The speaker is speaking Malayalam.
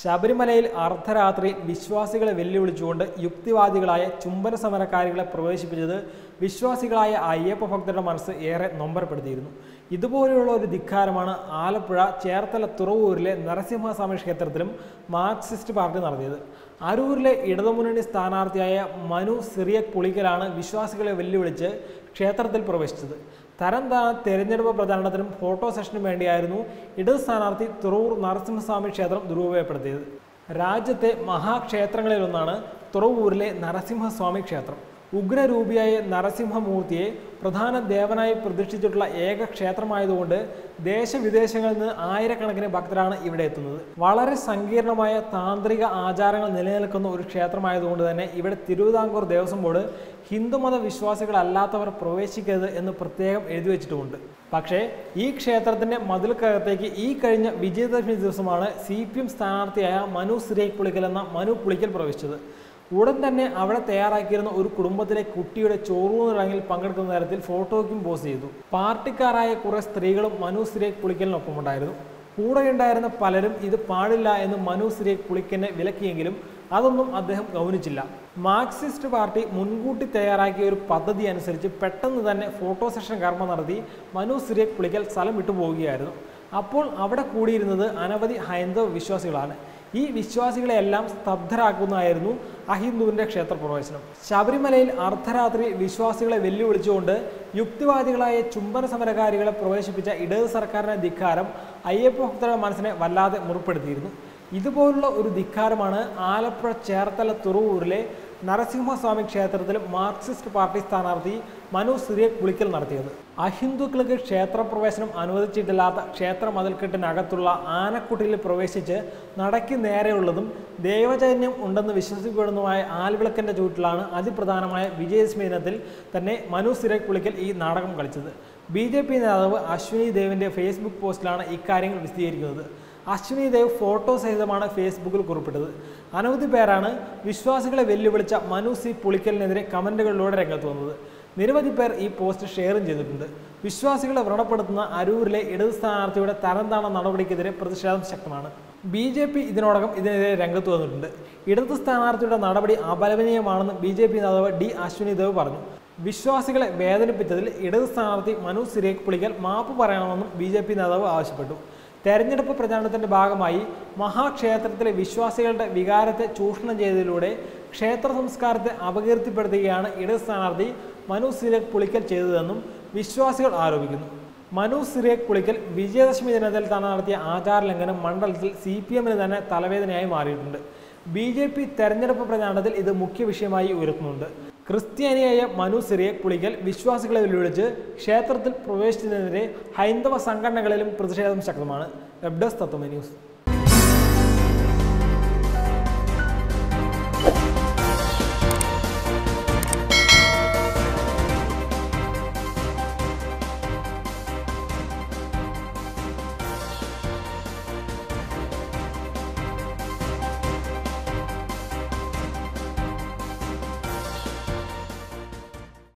ശബരിമലയിൽ അർദ്ധരാത്രി വിശ്വാസികളെ വെല്ലുവിളിച്ചുകൊണ്ട് യുക്തിവാദികളായ ചുംബന സമരക്കാരികളെ പ്രവേശിപ്പിച്ചത് വിശ്വാസികളായ അയ്യപ്പ ഭക്തരുടെ മനസ്സ് ഏറെ നൊമ്പരപ്പെടുത്തിയിരുന്നു ഇതുപോലെയുള്ള ഒരു ധിക്കാരമാണ് ആലപ്പുഴ ചേർത്തല തുറവൂരിലെ നരസിംഹസ്വാമി ക്ഷേത്രത്തിലും മാർക്സിസ്റ്റ് പാർട്ടി നടത്തിയത് അരൂരിലെ ഇടതുമുന്നണി സ്ഥാനാർത്ഥിയായ മനു സിറിയക് പുളിക്കലാണ് വിശ്വാസികളെ വെല്ലുവിളിച്ച് ക്ഷേത്രത്തിൽ പ്രവേശിച്ചത് തരം താണ തെരഞ്ഞെടുപ്പ് പ്രചാരണത്തിനും ഫോട്ടോ സെഷനും വേണ്ടിയായിരുന്നു ഇടത് സ്ഥാനാർത്ഥി തുറവൂർ നരസിംഹസ്വാമി ക്ഷേത്രം ദുരുപയോഗപ്പെടുത്തിയത് രാജ്യത്തെ മഹാക്ഷേത്രങ്ങളിലൊന്നാണ് തുറവൂരിലെ നരസിംഹസ്വാമി ക്ഷേത്രം ഉഗ്രരൂപിയായ നരസിംഹമൂർത്തിയെ പ്രധാന ദേവനായി പ്രതിഷ്ഠിച്ചിട്ടുള്ള ഏക ക്ഷേത്രമായതുകൊണ്ട് ദേശവിദേശങ്ങളിൽ നിന്ന് ആയിരക്കണക്കിന് ഭക്തരാണ് ഇവിടെ എത്തുന്നത് വളരെ സങ്കീർണമായ താന്ത്രിക ആചാരങ്ങൾ നിലനിൽക്കുന്ന ഒരു ക്ഷേത്രമായതുകൊണ്ട് തന്നെ ഇവിടെ തിരുവിതാംകൂർ ദേവസ്വം ബോർഡ് ഹിന്ദുമത വിശ്വാസികളല്ലാത്തവർ പ്രവേശിക്കരുത് എന്ന് പ്രത്യേകം എഴുതി വെച്ചിട്ടുമുണ്ട് പക്ഷേ ഈ ക്ഷേത്രത്തിന്റെ മതിൽക്കകത്തേക്ക് ഈ കഴിഞ്ഞ വിജയദശമി ദിവസമാണ് സി പി എം സ്ഥാനാർത്ഥിയായ മനു സിരേഖ് പുളിക്കൽ എന്ന മനു പുളിക്കൽ പ്രവേശിച്ചത് ഉടൻ തന്നെ അവിടെ തയ്യാറാക്കിയിരുന്ന ഒരു കുടുംബത്തിലെ കുട്ടിയുടെ ചോറൂന്ന് ചടങ്ങിൽ പങ്കെടുക്കുന്ന തരത്തിൽ ഫോട്ടോയ്ക്കും പോസ്റ്റ് ചെയ്തു പാർട്ടിക്കാരായ കുറെ സ്ത്രീകളും മനു സിരേഖ് പുളിക്കലിനൊപ്പം ഉണ്ടായിരുന്നു കൂടെയുണ്ടായിരുന്ന പലരും ഇത് പാടില്ല എന്ന് മനു സിരേഖ് പുളിക്കനെ വിലക്കിയെങ്കിലും അതൊന്നും അദ്ദേഹം ഗൗനിച്ചില്ല മാർക്സിസ്റ്റ് പാർട്ടി മുൻകൂട്ടി തയ്യാറാക്കിയ ഒരു പദ്ധതി അനുസരിച്ച് പെട്ടെന്ന് തന്നെ ഫോട്ടോ സെഷൻ കർമ്മം നടത്തി മനു സിരേഖ് പുളിക്കൽ സ്ഥലം വിട്ടുപോവുകയായിരുന്നു അപ്പോൾ അവിടെ കൂടിയിരുന്നത് അനവധി ഹൈന്ദവ വിശ്വാസികളാണ് ഈ വിശ്വാസികളെല്ലാം സ്തബ്ധരാക്കുന്നതായിരുന്നു അഹിന്ദുവിന്റെ ക്ഷേത്രപ്രവേശനം ശബരിമലയിൽ അർദ്ധരാത്രി വിശ്വാസികളെ വെല്ലുവിളിച്ചുകൊണ്ട് യുക്തിവാദികളായ ചുംബന സമരകാരികളെ പ്രവേശിപ്പിച്ച ഇടത് സർക്കാരിന്റെ ധിക്കാരം അയ്യപ്പ ഭക്തരുടെ മനസ്സിനെ വല്ലാതെ മുറിപ്പെടുത്തിയിരുന്നു ഇതുപോലുള്ള ഒരു ധിക്കാരമാണ് ആലപ്പുഴ ചേർത്തല തുറവൂരിലെ നരസിംഹസ്വാമി ക്ഷേത്രത്തിൽ മാർക്സിസ്റ്റ് പാർട്ടി സ്ഥാനാർത്ഥി മനു സിറിയക് പുളിക്കൽ നടത്തിയത് അഹിന്ദുക്കൾക്ക് ക്ഷേത്രപ്രവേശനം അനുവദിച്ചിട്ടില്ലാത്ത ക്ഷേത്ര മതിൽക്കെട്ടിനകത്തുള്ള ആനക്കുട്ടിയിൽ പ്രവേശിച്ച് നടക്ക് നേരെയുള്ളതും ദൈവചൈന്യം ഉണ്ടെന്ന് വിശ്വസിക്കപ്പെടുന്നതുമായ ആൽവിളക്കിന്റെ ചൂട്ടിലാണ് അതിപ്രധാനമായ വിജയദശമി ദിനത്തിൽ തന്നെ മനു സിറിയക് പുളിക്കൽ ഈ നാടകം കളിച്ചത് ബി ജെ പി നേതാവ് അശ്വിനി ദേവിന്റെ ഫേസ്ബുക്ക് പോസ്റ്റിലാണ് ഇക്കാര്യങ്ങൾ വിശദീകരിക്കുന്നത് അശ്വിനി ദേവ് ഫോട്ടോ സഹിതമാണ് ഫേസ്ബുക്കിൽ കുറിപ്പിട്ടത് അനവധി പേരാണ് വിശ്വാസികളെ വെല്ലുവിളിച്ച മനു സി പുളിക്കലിനെതിരെ കമന്റുകളിലൂടെ രംഗത്ത് വന്നത് നിരവധി പേർ ഈ പോസ്റ്റ് ഷെയറും ചെയ്തിട്ടുണ്ട് വിശ്വാസികളെ വ്രണപ്പെടുത്തുന്ന അരൂരിലെ ഇടത് സ്ഥാനാർത്ഥിയുടെ തരംതാണ നടപടിക്കെതിരെ പ്രതിഷേധം ശക്തമാണ് ബി ജെ പി ഇതിനോടകം ഇതിനെതിരെ രംഗത്ത് വന്നിട്ടുണ്ട് ഇടത് സ്ഥാനാർത്ഥിയുടെ നടപടി അപലപനീയമാണെന്ന് ബി ജെ പി നേതാവ് ഡി അശ്വിനി ദേവ് പറഞ്ഞു വിശ്വാസികളെ വേദനിപ്പിച്ചതിൽ ഇടത് സ്ഥാനാർത്ഥി മനു സിരേഖ് പുളിക്കൽ മാപ്പ് പറയണമെന്നും ബി ജെ പി നേതാവ് ആവശ്യപ്പെട്ടു തെരഞ്ഞെടുപ്പ് പ്രചാരണത്തിന്റെ ഭാഗമായി മഹാക്ഷേത്രത്തിലെ വിശ്വാസികളുടെ വികാരത്തെ ചൂഷണം ചെയ്തതിലൂടെ ക്ഷേത്ര സംസ്കാരത്തെ അപകീർത്തിപ്പെടുത്തുകയാണ് ഇടത് സ്ഥാനാർത്ഥി മനു സിരേഖ് പുളിക്കൽ ചെയ്തതെന്നും വിശ്വാസികൾ ആരോപിക്കുന്നു മനു സിരേഖ് പുളിക്കൽ വിജയദശമി ദിനത്തിൽ തന്നെ നടത്തിയ ആചാരലംഘനം മണ്ഡലത്തിൽ സി പി എമ്മിന് തന്നെ തലവേദനയായി മാറിയിട്ടുണ്ട് ബി ജെ പി തെരഞ്ഞെടുപ്പ് പ്രചാരണത്തിൽ ഇത് മുഖ്യ വിഷയമായി ഉയർത്തുന്നുണ്ട് ക്രിസ്ത്യാനിയായ മനു സിറിയക് പുളിക്കൽ വിശ്വാസികളെ വെല്ലുവിളിച്ച് ക്ഷേത്രത്തിൽ പ്രവേശിച്ചതിനെതിരെ ഹൈന്ദവ സംഘടനകളിലും പ്രതിഷേധം ശക്തമാണ് വെബ് ഡെസ്ക് തത്വമ ന്യൂസ്